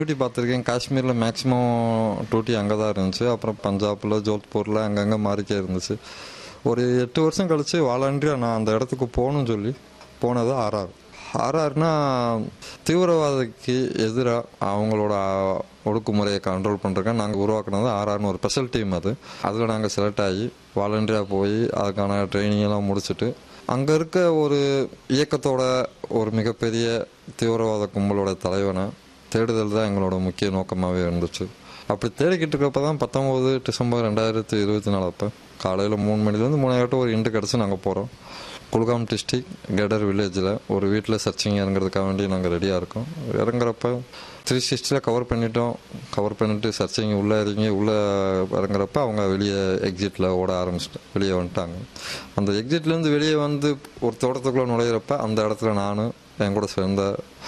duty பார்த்துருக்கேன் காஷ்மீரில் maximum duty அங்கே தான் இருந்துச்சு அப்புறம் பஞ்சாபில் ஜோத்பூரில் அங்கங்கே மாறிக்கே இருந்துச்சு ஒரு எட்டு வருஷம் கழிச்சு வாலண்டியாக நான் அந்த இடத்துக்கு போகணும்னு சொல்லி போனது ஆர்ஆர் ஆர்ஆர்னா தீவிரவாதிக்கு எதிராக அவங்களோட ஒடுக்குமுறையை கண்ட்ரோல் பண்ணுறதுக்கு நாங்கள் உருவாக்குனது ஆர்ஆர்னு ஒரு ஸ்பெஷல் டீம் அது அதில் நாங்கள் செலக்ட் ஆகி வாலண்டியாக போய் அதுக்கான ட்ரைனிங் எல்லாம் முடிச்சுட்டு அங்கே இருக்க ஒரு இயக்கத்தோட ஒரு மிகப்பெரிய தீவிரவாத கும்பலோட தலைவனை தேடுதல் தான் எங்களோட முக்கிய நோக்கமாகவே இருந்துச்சு அப்படி தேடிக்கிட்டு இருக்கப்ப தான் பத்தொம்போது டிசம்பர் ரெண்டாயிரத்தி இருபத்தி நாலு அப்போ காலையில் மூணு மணிலேருந்து மூணாயிரட்டும் ஒரு இண்டு கிடச்சி நாங்கள் போகிறோம் குல்காம் டிஸ்ட்ரிக் கெடர் வில்லேஜில் ஒரு வீட்டில் சர்ச்சிங் இறங்குறதுக்காக வேண்டி நாங்கள் ரெடியாக இருக்கோம் இறங்குறப்ப த்ரீ சிக்ஸ்டியில் கவர் பண்ணிட்டோம் கவர் பண்ணிட்டு சர்ச்சிங் உள்ளே இறங்கி உள்ளே இறங்குறப்ப அவங்க வெளியே எக்ஸிட்டில் ஓட ஆரம்பிச்சிட்டு வெளியே வந்துட்டாங்க அந்த எக்ஸிட்லேருந்து வெளியே வந்து ஒரு தோட்டத்துக்குள்ளே நுழையிறப்ப அந்த இடத்துல நானும் என் கூட சேர்ந்த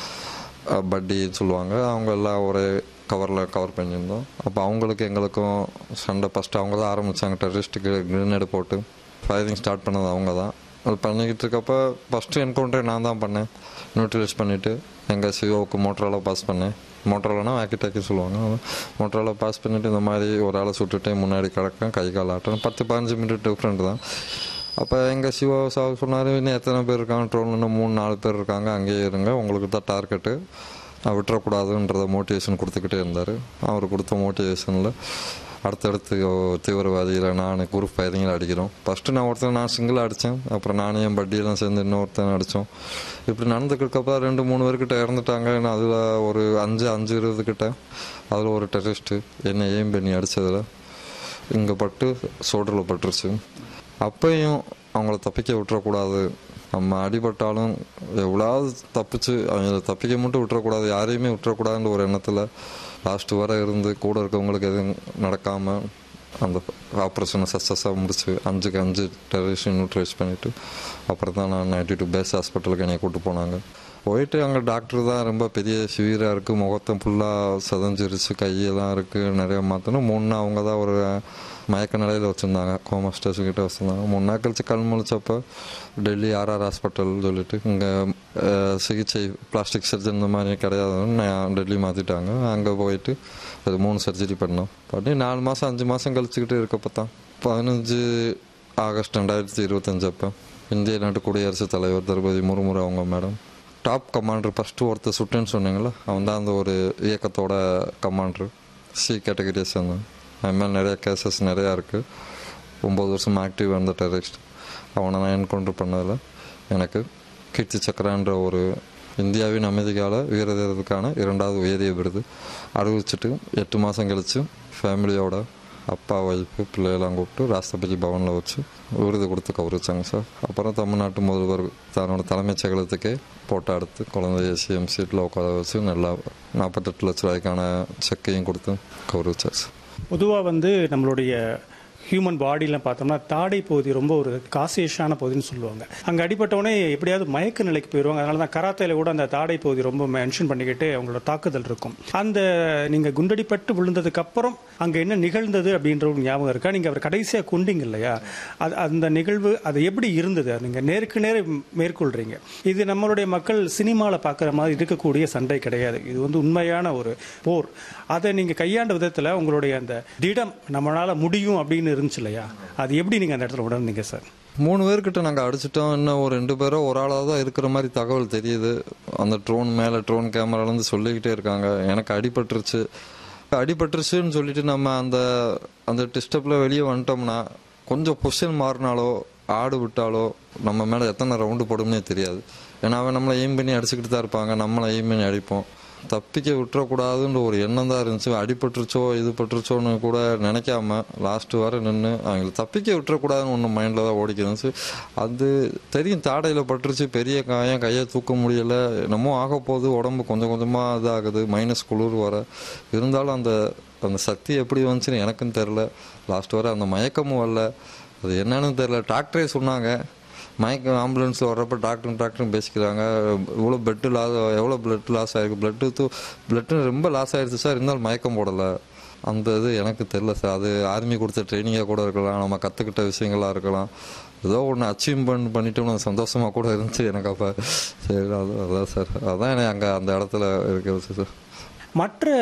பட்டின்னு சொல்லுவாங்க அவங்க எல்லாம் ஒரே கவரில் கவர் பண்ணியிருந்தோம் அப்போ அவங்களுக்கு எங்களுக்கும் சண்டை ஃபஸ்ட்டு அவங்க தான் ஆரம்பித்தாங்க டெரரிஸ்ட்டுக்கு கிரனேடு போட்டு ஃபயரிங் ஸ்டார்ட் பண்ணது அவங்க தான் அது பண்ணிக்கிட்டு இருக்கப்போ ஃபஸ்ட்டு என்கவுண்டரே நான் தான் பண்ணேன் நியூட்ரலைஸ் பண்ணிவிட்டு எங்கள் சிஓவுக்கு மோட்டரால் பாஸ் பண்ணேன் மோட்டராலனா வாக்கி டாக்கி சொல்லுவாங்க மோட்டரால் பாஸ் பண்ணிவிட்டு இந்த மாதிரி ஒரு ஆளை சுட்டுட்டு முன்னாடி கிடக்கேன் கை கால் ஆட்டம் பத்து பதினஞ்சு மினிட் டிஃப்ரெண்ட் தான் அப்போ எங்கள் சிவா சார் சொன்னார் இன்னும் எத்தனை பேர் இருக்காங்க ட்ரோனில் இன்னும் மூணு நாலு பேர் இருக்காங்க அங்கேயே இருங்க உங்களுக்கு தான் டார்கெட்டு விட்டுறக்கூடாதுன்றத மோட்டிவேஷன் கொடுத்துக்கிட்டே இருந்தார் அவர் கொடுத்த மோட்டிவேஷனில் அடுத்தடுத்து தீவிரவாதியில் நான் குரூப் ஃபயரிங்கில் அடிக்கிறோம் ஃபஸ்ட்டு நான் ஒருத்தன் நான் சிங்கிளாக அடித்தேன் அப்புறம் நானும் என் பட்டியெல்லாம் சேர்ந்து இன்னொருத்தன் அடித்தோம் இப்படி நடந்துக்கிறக்கப்ப ரெண்டு மூணு பேர்கிட்ட இறந்துட்டாங்க நான் அதில் ஒரு அஞ்சு அஞ்சு இருபது கிட்ட அதில் ஒரு டெரரிஸ்ட்டு என்னை ஏம் பண்ணி அடித்ததில் இங்கே பட்டு சோல்டரில் பட்டுருச்சு அப்பையும் அவங்கள தப்பிக்க விட்டுறக்கூடாது நம்ம அடிபட்டாலும் எவ்வளோவது தப்பிச்சு அவங்கள தப்பிக்க மட்டும் விட்டுறக்கூடாது யாரையுமே விட்டுறக்கூடாதுன்ற ஒரு எண்ணத்தில் லாஸ்ட்டு வர இருந்து கூட இருக்கவங்களுக்கு எதுவும் நடக்காமல் அந்த ஆப்ரேஷனை சக்ஸஸாக முடிச்சு அஞ்சுக்கு அஞ்சு டெரரிஸ்ட் நியூட்ரைஸ் பண்ணிவிட்டு அப்புறம் தான் நான் நைன்டி டூ பேஸ் ஹாஸ்பிட்டலுக்கு என்னை கூப்பிட்டு போனாங்க போயிட்டு அங்கே டாக்டர் தான் ரொம்ப பெரிய சிவியராக இருக்குது முகத்தை ஃபுல்லாக சதஞ்சிருச்சு கையெல்லாம் இருக்குது நிறைய மாற்றணும் மூணு அவங்க தான் ஒரு மயக்க நிலையில் வச்சுருந்தாங்க கோமா ஸ்டேஷன் கிட்ட வச்சுருந்தாங்க மூணு நாள் கழிச்சு கண் முழிச்சப்போ டெல்லி ஆர்ஆர் ஹாஸ்பிட்டல் சொல்லிட்டு இங்கே சிகிச்சை பிளாஸ்டிக் சர்ஜன் இந்த மாதிரி கிடையாதுன்னு நான் டெல்லி மாற்றிட்டாங்க அங்கே போயிட்டு அது மூணு சர்ஜரி பண்ணோம் பண்ணி நாலு மாதம் அஞ்சு மாதம் கழிச்சுக்கிட்டு இருக்கப்போ தான் பதினஞ்சு ஆகஸ்ட் ரெண்டாயிரத்தி இருபத்தஞ்சு அப்போ இந்திய நாட்டு குடியரசுத் தலைவர் திரௌபதி முர்மு அவங்க மேடம் டாப் கமாண்டர் ஃபஸ்ட்டு ஒருத்தர் சுட்டுன்னு சொன்னீங்களா அவன் தான் அந்த ஒரு இயக்கத்தோட கமாண்டர் சி கேட்டகரியை சேர்ந்தேன் அது மாதிரி நிறைய கேசஸ் நிறையா இருக்குது ஒம்பது வருஷம் ஆக்டிவ் அந்த டெரரிஸ்ட் அவனை நான் என்கவுண்டர் பண்ணதில் எனக்கு கீர்த்தி சக்கரான்ற ஒரு இந்தியாவின் அமைதிக்கால வீரதேரத்துக்கான இரண்டாவது உயரிய விருது அறிவிச்சிட்டு எட்டு மாதம் கழித்து ஃபேமிலியோட அப்பா ஒய்ஃபு பிள்ளையெல்லாம் கூப்பிட்டு ராஷ்டிரபதி பவனில் வச்சு விருது கொடுத்து கௌரவிச்சாங்க சார் அப்புறம் தமிழ்நாட்டு முதல்வர் தன்னோட தலைமைச் செயலகத்துக்கே போட்டோ எடுத்து குழந்தைய சிஎம் சீட்டில் உட்கார வச்சு நல்லா நாற்பத்தெட்டு லட்ச ரூபாய்க்கான செக்கையும் கொடுத்து கௌரவிச்சார் சார் பொதுவாக வந்து நம்மளுடைய ஹியூமன் பாடிலாம் பார்த்தோம்னா தாடை பகுதி ரொம்ப ஒரு காசியஸான பகுதின்னு சொல்லுவாங்க அங்கே அடிபட்டவொடனே எப்படியாவது மயக்க நிலைக்கு போயிடுவாங்க அதனால தான் கராத்தையில் கூட அந்த தாடை பகுதி ரொம்ப மென்ஷன் பண்ணிக்கிட்டு அவங்களோட தாக்குதல் இருக்கும் அந்த நீங்கள் குண்டடிப்பட்டு விழுந்ததுக்கு அப்புறம் அங்கே என்ன நிகழ்ந்தது அப்படின்ற ஒரு ஞாபகம் இருக்கா நீங்கள் அவர் கடைசியாக கொண்டீங்க இல்லையா அது அந்த நிகழ்வு அது எப்படி இருந்தது நீங்கள் நேருக்கு நேர மேற்கொள்றீங்க இது நம்மளுடைய மக்கள் சினிமாவில் பார்க்குற மாதிரி இருக்கக்கூடிய சண்டை கிடையாது இது வந்து உண்மையான ஒரு போர் அதை நீங்கள் கையாண்ட விதத்தில் உங்களுடைய அந்த திடம் நம்மளால் முடியும் அப்படின்னு இருந்துச்சு இல்லையா அது எப்படி நீங்கள் அந்த இடத்துல உணர்ந்தீங்க சார் மூணு பேர்கிட்ட நாங்கள் அடிச்சிட்டோம் இன்னும் ஒரு ரெண்டு பேரோ ஒரு ஆளாக தான் இருக்கிற மாதிரி தகவல் தெரியுது அந்த ட்ரோன் மேலே ட்ரோன் கேமராலேருந்து சொல்லிக்கிட்டே இருக்காங்க எனக்கு அடிபட்டுருச்சு அடிபட்டுருச்சுன்னு சொல்லிட்டு நம்ம அந்த அந்த டிஸ்டர்பில் வெளியே வந்துட்டோம்னா கொஞ்சம் பொசிஷன் மாறினாலோ ஆடு விட்டாலோ நம்ம மேலே எத்தனை ரவுண்டு போடும்னே தெரியாது ஏன்னா அவன் நம்மளை எய்ம் பண்ணி அடிச்சுக்கிட்டு தான் இருப்பாங்க நம்மளை எய்ம் பண்ணி அடிப்போம் தப்பிக்க விட்டுறக்கூடாதுன்ற ஒரு எண்ணம் தான் இருந்துச்சு அடிபட்டுருச்சோ இது பட்டுருச்சோன்னு கூட நினைக்காம லாஸ்ட்டு வர நின்று அவங்களை தப்பிக்க விட்டுறக்கூடாதுன்னு ஒன்று மைண்டில் தான் ஓடிக்கிருந்துச்சு அது தெரியும் தாடையில் பட்டுருச்சு பெரிய காயம் கையை தூக்க முடியலை என்னமோ ஆக போகுது உடம்பு கொஞ்சம் கொஞ்சமாக இதாகுது மைனஸ் குளிர் வர இருந்தாலும் அந்த அந்த சக்தி எப்படி வந்துச்சுன்னு எனக்கும் தெரில லாஸ்ட் வர அந்த மயக்கமும் வரல அது என்னன்னு தெரில டாக்டரே சொன்னாங்க மயக்கம் ஆம்புலன்ஸில் வர்றப்ப டாக்டரும் டாக்டரும் பேசிக்கிறாங்க இவ்வளோ பெட்டு லாஸ் எவ்வளோ பிளட் லாஸ் ஆகிருக்கு பிளட்டு தூ பிளட்டு ரொம்ப லாஸ் ஆகிடுச்சு சார் இருந்தாலும் மயக்கம் போடலை அந்த இது எனக்கு தெரில சார் அது ஆர்மி கொடுத்த ட்ரைனிங்காக கூட இருக்கலாம் நம்ம கற்றுக்கிட்ட விஷயங்களாக இருக்கலாம் ஏதோ ஒன்று அச்சீவ்மெண்ட் பண்ணிட்டோம்னு சந்தோஷமாக கூட இருந்துச்சு எனக்கு அப்போ சரி அது அதான் சார் அதான் எனக்கு அங்கே அந்த இடத்துல இருக்கிறது சார் மற்ற